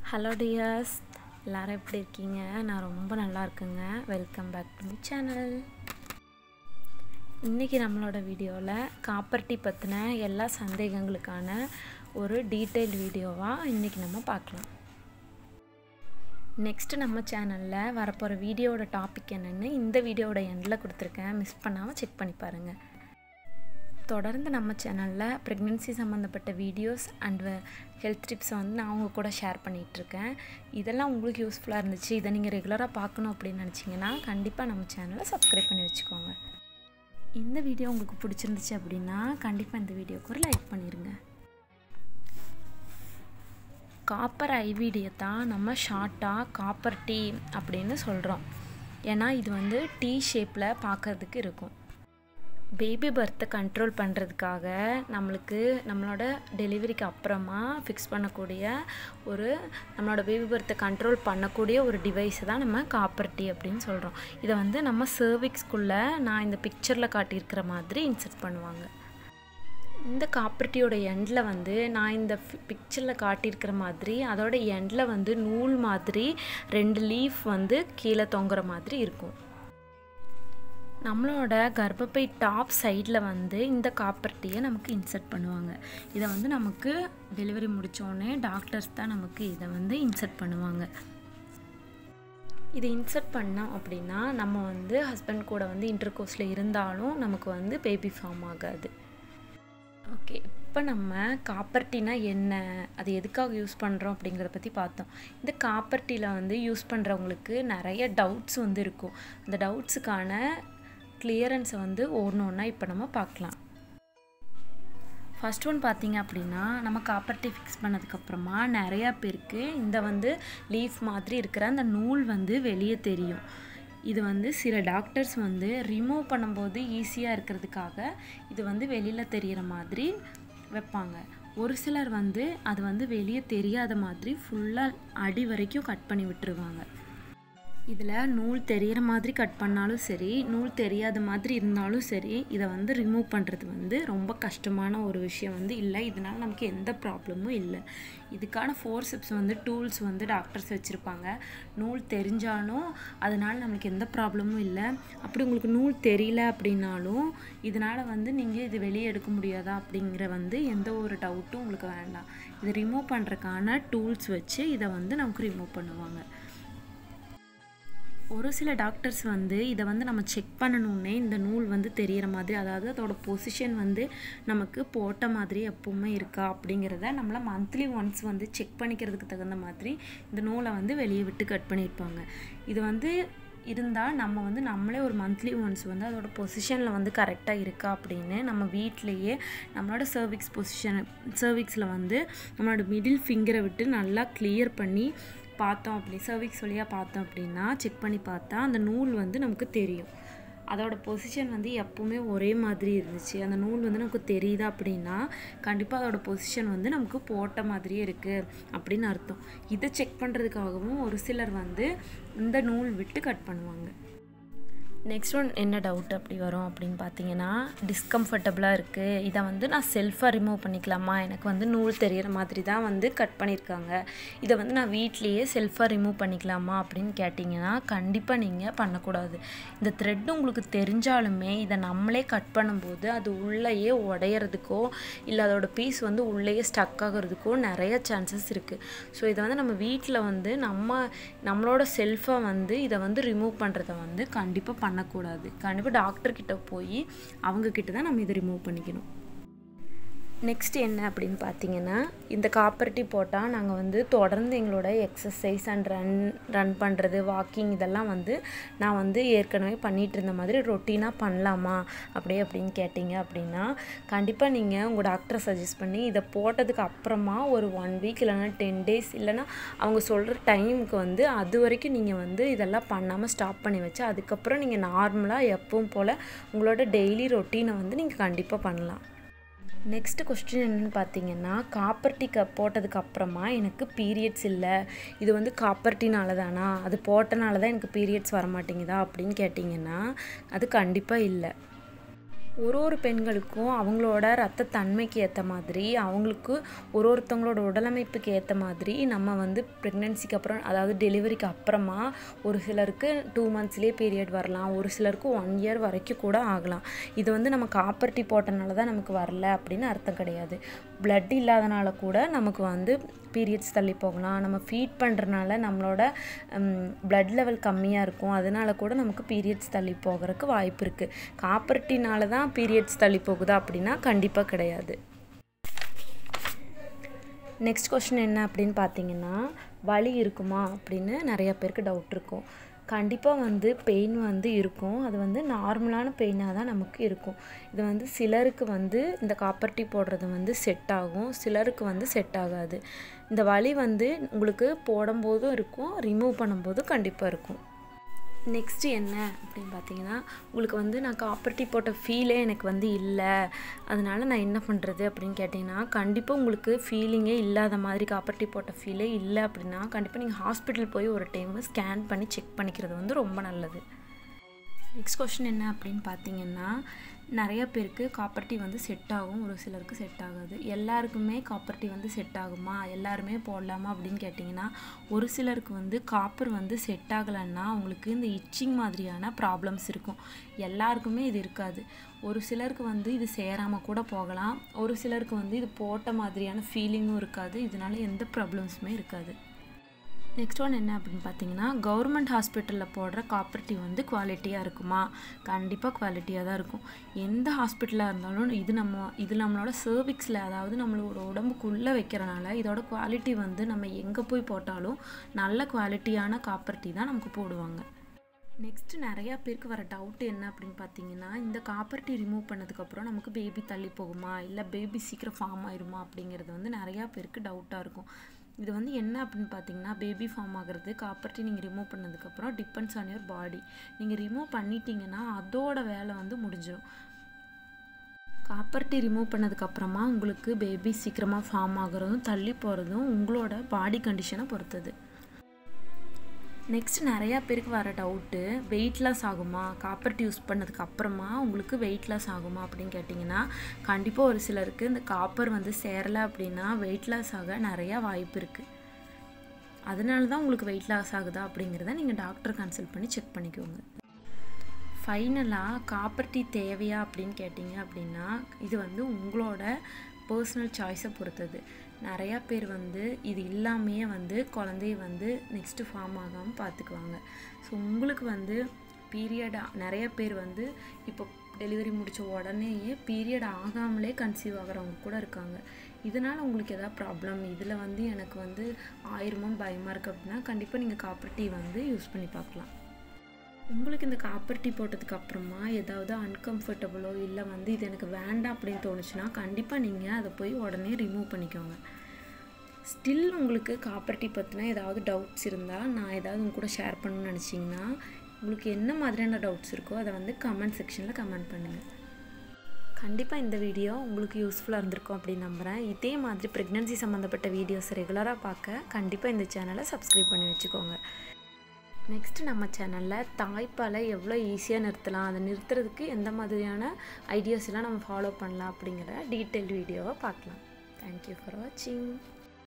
hello tears எல்லாரும் எப்படி இருக்கீங்க நான் ரொம்ப நல்லா இருக்கேங்க welcome back to my channel இன்றைக்கி நம்மளோட வீடியோவில் காப்பர் டீ பற்றின எல்லா சந்தேகங்களுக்கான ஒரு டீட்டெயில் வீடியோவாக இன்றைக்கி நம்ம பார்க்கலாம் நெக்ஸ்ட்டு நம்ம சேனலில் வரப்போகிற வீடியோவோட டாபிக் என்னென்னு இந்த வீடியோவோட எண்டில் கொடுத்துருக்கேன் மிஸ் பண்ணாமல் செக் பண்ணி பாருங்கள் தொடர்ந்து நம்ம சேனலில் ப்ரெக்னென்சி சம்மந்தப்பட்ட வீடியோஸ் அண்ட் ஹெல்த் டிப்ஸை வந்து நான் உங்கள் கூட ஷேர் பண்ணிகிட்ருக்கேன் இதெல்லாம் உங்களுக்கு யூஸ்ஃபுல்லாக இருந்துச்சு இதை நீங்கள் ரெகுலராக பார்க்கணும் அப்படின்னு நினச்சிங்கன்னா கண்டிப்பாக நம்ம சேனலை சப்ஸ்கிரைப் பண்ணி வச்சுக்கோங்க இந்த வீடியோ உங்களுக்கு பிடிச்சிருந்துச்சு அப்படின்னா கண்டிப்பாக இந்த வீடியோக்கு ஒரு லைக் பண்ணிடுங்க காப்பர் ஐவிடியை தான் நம்ம ஷார்ட்டாக காப்பர் டீ அப்படின்னு சொல்கிறோம் ஏன்னா இது வந்து டீ ஷேப்பில் பார்க்குறதுக்கு இருக்கும் பேபி பர்த்தை கண்ட்ரோல் பண்ணுறதுக்காக நம்மளுக்கு நம்மளோட டெலிவரிக்கு அப்புறமா ஃபிக்ஸ் பண்ணக்கூடிய ஒரு நம்மளோட பேபி பர்த்தை கண்ட்ரோல் பண்ணக்கூடிய ஒரு டிவைஸை தான் நம்ம காப்பர் டீ அப்படின்னு சொல்கிறோம் இதை வந்து நம்ம சர்விக்ஸ்குள்ளே நான் இந்த பிக்சரில் காட்டியிருக்கிற மாதிரி இன்சர்ட் பண்ணுவாங்க இந்த காப்பர்ட்டியோட எண்டில் வந்து நான் இந்த பிக்சரில் காட்டியிருக்கிற மாதிரி அதோட எண்டில் வந்து நூல் மாதிரி ரெண்டு லீஃப் வந்து கீழே தொங்குற மாதிரி இருக்கும் நம்மளோட கர்ப்பப்பை டாப் சைடில் வந்து இந்த காப்பர் டீயை நமக்கு இன்சர்ட் பண்ணுவாங்க இதை வந்து நமக்கு டெலிவரி முடித்தோடனே டாக்டர்ஸ் தான் நமக்கு இதை வந்து இன்சர்ட் பண்ணுவாங்க இதை இன்சர்ட் பண்ணோம் அப்படின்னா நம்ம வந்து ஹஸ்பண்ட் கூட வந்து இன்டர் கோர்ஸில் இருந்தாலும் நமக்கு வந்து பேபி ஃபார்ம் ஆகாது ஓகே இப்போ நம்ம காப்பர் டீனா என்ன அது எதுக்காக யூஸ் பண்ணுறோம் அப்படிங்கிறத பற்றி பார்த்தோம் இந்த காப்பர் டீயில் வந்து யூஸ் பண்ணுறவங்களுக்கு நிறைய டவுட்ஸ் வந்து இருக்கும் அந்த டவுட்ஸுக்கான கிளியரன்ஸை வந்து ஒன்று ஒன்றா இப்போ நம்ம பார்க்கலாம் ஃபஸ்ட் ஒன் பார்த்தீங்க அப்படின்னா நம்ம காப்பர் டீ ஃபிக்ஸ் பண்ணதுக்கப்புறமா நிறையா பேருக்கு இந்த வந்து லீஃப் மாதிரி இருக்கிற அந்த நூல் வந்து வெளியே தெரியும் இது வந்து சில டாக்டர்ஸ் வந்து ரிமூவ் பண்ணும்போது ஈஸியாக இருக்கிறதுக்காக இது வந்து வெளியில் தெரிகிற மாதிரி வைப்பாங்க ஒரு சிலர் வந்து அது வந்து வெளியே தெரியாத மாதிரி ஃபுல்லாக அடி வரைக்கும் கட் பண்ணி விட்டுருவாங்க இதில் நூல் தெரிகிற மாதிரி கட் பண்ணாலும் சரி நூல் தெரியாத மாதிரி இருந்தாலும் சரி இதை வந்து ரிமூவ் பண்ணுறது வந்து ரொம்ப கஷ்டமான ஒரு விஷயம் வந்து இல்லை இதனால் நமக்கு எந்த ப்ராப்ளமும் இல்லை இதுக்கான ஃபோர்செப்ஸ் வந்து டூல்ஸ் வந்து டாக்டர்ஸ் வச்சுருப்பாங்க நூல் தெரிஞ்சாலும் அதனால் நமக்கு எந்த ப்ராப்ளமும் இல்லை அப்படி உங்களுக்கு நூல் தெரியல அப்படின்னாலும் இதனால் வந்து நீங்கள் இது வெளியே எடுக்க முடியாதா அப்படிங்கிற வந்து எந்த ஒரு டவுட்டும் உங்களுக்கு வேண்டாம் இது ரிமூவ் பண்ணுறதுக்கான டூல்ஸ் வச்சு இதை வந்து நமக்கு ரிமூவ் பண்ணுவாங்க ஒரு சில டாக்டர்ஸ் வந்து இதை வந்து நம்ம செக் பண்ணணுன்னே இந்த நூல் வந்து தெரிகிற மாதிரி அதாவது அதோட பொசிஷன் வந்து நமக்கு போட்ட மாதிரி எப்பவுமே இருக்கா அப்படிங்கிறத நம்மளை மந்த்லி ஒன்ஸ் வந்து செக் பண்ணிக்கிறதுக்கு தகுந்த மாதிரி இந்த நூலை வந்து வெளியே விட்டு கட் பண்ணியிருப்பாங்க இது வந்து இருந்தால் நம்ம வந்து நம்மளே ஒரு மந்த்லி ஒன்ஸ் வந்து அதோட பொசிஷனில் வந்து கரெக்டாக இருக்கா அப்படின்னு நம்ம வீட்டிலையே நம்மளோட சர்விக்ஸ் பொசிஷன் சர்விக்ஸில் வந்து நம்மளோட மிடில் ஃபிங்கரை விட்டு நல்லா கிளியர் பண்ணி பார்த்தோம் அப்படி சர்விக்ஸ் வழியாக பார்த்தோம் அப்படின்னா செக் பண்ணி பார்த்தா அந்த நூல் வந்து நமக்கு தெரியும் அதோட பொசிஷன் வந்து எப்போவுமே ஒரே மாதிரி இருந்துச்சு அந்த நூல் வந்து நமக்கு தெரியுதா அப்படின்னா கண்டிப்பாக அதோட பொசிஷன் வந்து நமக்கு போட்ட மாதிரியே இருக்குது அப்படின்னு அர்த்தம் இதை செக் பண்ணுறதுக்காகவும் ஒரு சிலர் வந்து இந்த நூல் விட்டு கட் பண்ணுவாங்க நெக்ஸ்ட் ஒன் என்ன டவுட் அப்படி வரும் அப்படின்னு பார்த்தீங்கன்னா டிஸ்கம்ஃபர்டபுளாக இருக்குது இதை வந்து நான் செல்ஃபாக ரிமூவ் பண்ணிக்கலாமா எனக்கு வந்து நூல் தெரிகிற மாதிரி தான் வந்து கட் பண்ணியிருக்காங்க இதை வந்து நான் வீட்லேயே செல்ஃபாக ரிமூவ் பண்ணிக்கலாமா அப்படின்னு கேட்டிங்கன்னா கண்டிப்பாக நீங்கள் பண்ணக்கூடாது இந்த த்ரெட் உங்களுக்கு தெரிஞ்சாலுமே இதை நம்மளே கட் பண்ணும்போது அது உள்ளேயே உடையிறதுக்கோ இல்லை அதோட பீஸ் வந்து உள்ளேயே ஸ்டக் ஆகிறதுக்கோ நிறைய சான்சஸ் இருக்குது ஸோ இதை வந்து நம்ம வீட்டில் வந்து நம்ம நம்மளோட செல்ஃபாக வந்து இதை வந்து ரிமூவ் பண்ணுறத வந்து கண்டிப்பாக பண்ண பண்ணக்கூடாது கண்டிப்பாக டாக்டர்கிட்ட போய் அவங்கக்கிட்ட தான் நம்ம இதை ரிமூவ் பண்ணிக்கணும் நெக்ஸ்ட் என்ன அப்படின்னு பார்த்தீங்கன்னா இந்த காப்பர் டீ போட்டால் நாங்கள் வந்து தொடர்ந்து எங்களோட எக்ஸசைஸ் அண்ட் ரன் ரன் பண்ணுறது வாக்கிங் இதெல்லாம் வந்து நான் வந்து ஏற்கனவே பண்ணிகிட்டு இருந்த மாதிரி ரொட்டீனாக பண்ணலாமா அப்படியே அப்படின்னு கேட்டிங்க அப்படின்னா கண்டிப்பாக நீங்கள் உங்கள் டாக்டரை சஜஸ்ட் பண்ணி இதை போட்டதுக்கு அப்புறமா ஒரு ஒன் வீக் இல்லைனா டென் டேஸ் இல்லைனா அவங்க சொல்கிற டைமுக்கு வந்து அது வரைக்கும் நீங்கள் வந்து இதெல்லாம் பண்ணாமல் ஸ்டாப் பண்ணி வச்சு அதுக்கப்புறம் நீங்கள் நார்மலாக எப்பவும் போல் உங்களோட டெய்லி ரொட்டீனை வந்து நீங்கள் கண்டிப்பாக பண்ணலாம் நெக்ஸ்ட் கொஸ்டின் என்னென்னு பார்த்தீங்கன்னா காப்பர் டீ க போட்டதுக்கு அப்புறமா எனக்கு பீரியட்ஸ் இல்லை இது வந்து காப்பர் டீனால தானா அது போட்டனால தான் எனக்கு பீரியட்ஸ் வர மாட்டேங்குதா அப்படின்னு கேட்டிங்கன்னா அது கண்டிப்பாக இல்லை ஒரு ஒரு பெண்களுக்கும் அவங்களோட ரத்த தன்மைக்கு ஏற்ற மாதிரி அவங்களுக்கு ஒரு ஒருத்தவங்களோட உடலமைப்புக்கு ஏற்ற மாதிரி நம்ம வந்து ப்ரெக்னென்சிக்கு அப்புறம் அதாவது டெலிவரிக்கு அப்புறமா ஒரு சிலருக்கு டூ மந்த்ஸ்லேயே பீரியட் வரலாம் ஒரு சிலருக்கு ஒன் இயர் வரைக்கும் கூட ஆகலாம் இது வந்து நம்ம காப்பர் டீ போட்டனால தான் நமக்கு வரல அப்படின்னு அர்த்தம் கிடையாது பிளட் இல்லாதனால கூட நமக்கு வந்து பீரியட்ஸ் தள்ளி போகலாம் நம்ம ஃபீட் பண்ணுறனால நம்மளோட பிளட் லெவல் கம்மியாக இருக்கும் அதனால கூட நமக்கு பீரியட்ஸ் தள்ளி போகிறதுக்கு வாய்ப்பு இருக்குது காப்பர் டீனால தான் பீரியட்ஸ் தள்ளி போகுதா அப்படின்னா கண்டிப்பாக கிடையாது நெக்ஸ்ட் கொஷின் என்ன அப்படின்னு பார்த்தீங்கன்னா வலி இருக்குமா அப்படின்னு நிறைய பேருக்கு டவுட் இருக்கும் கண்டிப்பாக வந்து பெயின் வந்து இருக்கும் அது வந்து நார்மலான பெயினாக தான் நமக்கு இருக்கும் இது வந்து சிலருக்கு வந்து இந்த காப்பர் டீ போடுறது வந்து செட் ஆகும் சிலருக்கு வந்து செட் ஆகாது இந்த வலி வந்து உங்களுக்கு போடும்போதும் இருக்கும் ரிமூவ் பண்ணும்போதும் கண்டிப்பாக இருக்கும் நெக்ஸ்ட்டு என்ன அப்படின்னு பார்த்தீங்கன்னா உங்களுக்கு வந்து நான் காப்பர் டீ போட்ட ஃபீலே எனக்கு வந்து இல்லை அதனால் நான் என்ன பண்ணுறது அப்படின்னு கேட்டிங்கன்னா கண்டிப்பாக உங்களுக்கு ஃபீலிங்கே இல்லாத மாதிரி காப்பர் டீ போட்ட ஃபீலே இல்லை அப்படின்னா கண்டிப்பாக நீங்கள் ஹாஸ்பிட்டல் போய் ஒரு டைம் ஸ்கேன் பண்ணி செக் பண்ணிக்கிறது வந்து ரொம்ப நல்லது நெக்ஸ்ட் கொஷின் என்ன அப்படின்னு பார்த்தீங்கன்னா நிறைய பேருக்கு காப்பர் டீ வந்து செட் ஆகும் ஒரு சிலருக்கு செட் ஆகாது எல்லாருக்குமே காப்பர் டீ வந்து செட் ஆகுமா எல்லாருமே போடலாமா அப்படின்னு கேட்டிங்கன்னா ஒரு சிலருக்கு வந்து காப்பர் வந்து செட் ஆகலைன்னா அவங்களுக்கு இந்த இச்சிங் மாதிரியான ப்ராப்ளம்ஸ் இருக்கும் எல்லாருக்குமே இது இருக்காது ஒரு சிலருக்கு வந்து இது சேராமல் கூட போகலாம் ஒரு சிலருக்கு வந்து இது போட்ட மாதிரியான ஃபீலிங்கும் இருக்காது இதனால எந்த ப்ராப்ளம்ஸுமே இருக்காது நெக்ஸ்ட் ஒன் என்ன அப்படின்னு பார்த்தீங்கன்னா கவர்மெண்ட் ஹாஸ்பிட்டலில் போடுற காப்பர் டீ வந்து குவாலிட்டியாக இருக்குமா கண்டிப்பாக குவாலிட்டியாக தான் இருக்கும் எந்த ஹாஸ்பிட்டலாக இருந்தாலும் இது நம்ம இது நம்மளோட சர்விக்ஸில் அதாவது நம்மளோட உடம்புக்குள்ளே வைக்கிறனால இதோட குவாலிட்டி வந்து நம்ம எங்கே போய் போட்டாலும் நல்ல குவாலிட்டியான காப்பர் டீ தான் நமக்கு போடுவாங்க நெக்ஸ்ட்டு நிறையா பேருக்கு வர டவுட் என்ன அப்படின்னு பார்த்தீங்கன்னா இந்த காப்பர் டீ ரிமூவ் பண்ணதுக்கப்புறம் நமக்கு பேபி தள்ளி போகுமா இல்லை பேபி சீக்கிரம் ஃபார்ம் ஆயிருமா அப்படிங்கிறது வந்து நிறையா பேருக்கு டவுட்டாக இருக்கும் இது வந்து என்ன அப்படின்னு பார்த்தீங்கன்னா பேபி ஃபார்ம் ஆகிறது காப்பர் டீ நீங்கள் ரிமூவ் பண்ணதுக்கப்புறம் டிபெண்ட்ஸ் ஆன் யுவர் பாடி நீங்கள் ரிமூவ் பண்ணிட்டீங்கன்னா அதோட வேலை வந்து முடிஞ்சிடும் காப்பர் டீ ரிமூவ் பண்ணதுக்கப்புறமா உங்களுக்கு பேபி சீக்கிரமாக ஃபார்ம் ஆகுறதும் தள்ளி போகிறதும் உங்களோட பாடி கண்டிஷனை பொறுத்தது நெக்ஸ்ட் நிறையா பேருக்கு வர டவுட்டு வெயிட் லாஸ் ஆகுமா காப்பர் டீ யூஸ் பண்ணதுக்கு அப்புறமா உங்களுக்கு வெயிட் லாஸ் ஆகுமா அப்படின்னு கேட்டிங்கன்னா கண்டிப்பாக ஒரு சிலருக்கு இந்த காப்பர் வந்து சேரலை அப்படின்னா வெயிட் லாஸ் ஆக நிறையா வாய்ப்பு இருக்குது அதனால தான் உங்களுக்கு வெயிட் லாஸ் ஆகுதா அப்படிங்கிறத நீங்கள் டாக்டர் கன்சல்ட் பண்ணி செக் பண்ணிக்கோங்க ஃபைனலாக காப்பர் டீ தேவையா அப்படின்னு கேட்டிங்க அப்படின்னா இது வந்து உங்களோட பர்சனல் சாய்ஸை பொறுத்தது நிறையா பேர் வந்து இது இல்லாமையே வந்து குழந்தைய வந்து நெக்ஸ்ட்டு ஃபார்ம் ஆகாமல் பார்த்துக்குவாங்க ஸோ உங்களுக்கு வந்து பீரியடாக நிறைய பேர் வந்து இப்போ டெலிவரி முடித்த உடனேயே பீரியட் ஆகாமலே கன்சீவ் ஆகிறவங்க கூட இருக்காங்க இதனால் உங்களுக்கு எதாவது ப்ராப்ளம் இதில் வந்து எனக்கு வந்து ஆயிருமோன்னு பயமாக இருக்குது அப்படின்னா கண்டிப்பாக நீங்கள் காப்பர் டீ வந்து யூஸ் பண்ணி பார்க்கலாம் உங்களுக்கு இந்த காப்பர் டீ போட்டதுக்கு அப்புறமா ஏதாவது அன்கம்ஃபர்டபுளோ இல்லை வந்து இது எனக்கு வேண்டாம் அப்படின்னு தோணுச்சுன்னா கண்டிப்பாக நீங்கள் அதை போய் உடனே ரிமூவ் பண்ணிக்கோங்க ஸ்டில் உங்களுக்கு காப்பர் டீ பற்றினா ஏதாவது டவுட்ஸ் இருந்தால் நான் ஏதாவது உங்க கூட ஷேர் பண்ணணும்னு நினச்சிங்கன்னா உங்களுக்கு என்ன மாதிரியான டவுட்ஸ் இருக்கோ அதை வந்து கமெண்ட் செக்ஷனில் கமெண்ட் பண்ணுங்கள் கண்டிப்பாக இந்த வீடியோ உங்களுக்கு யூஸ்ஃபுல்லாக இருந்திருக்கும் அப்படின்னு நம்புகிறேன் இதே மாதிரி ப்ரெக்னென்சி சம்மந்தப்பட்ட வீடியோஸ் ரெகுலராக பார்க்க கண்டிப்பாக இந்த சேனலை சப்ஸ்கிரைப் பண்ணி வச்சுக்கோங்க நெக்ஸ்ட் நம்ம சேனலில் தாய்ப்பாலை எவ்வளோ ஈஸியாக நிறுத்தலாம் அதை நிறுத்துறதுக்கு எந்த மாதிரியான ஐடியாஸ் எல்லாம் நம்ம ஃபாலோ பண்ணலாம் அப்படிங்கிற டீட்டெயில் வீடியோவை பார்க்கலாம் தேங்க்யூ ஃபார் வாட்சிங்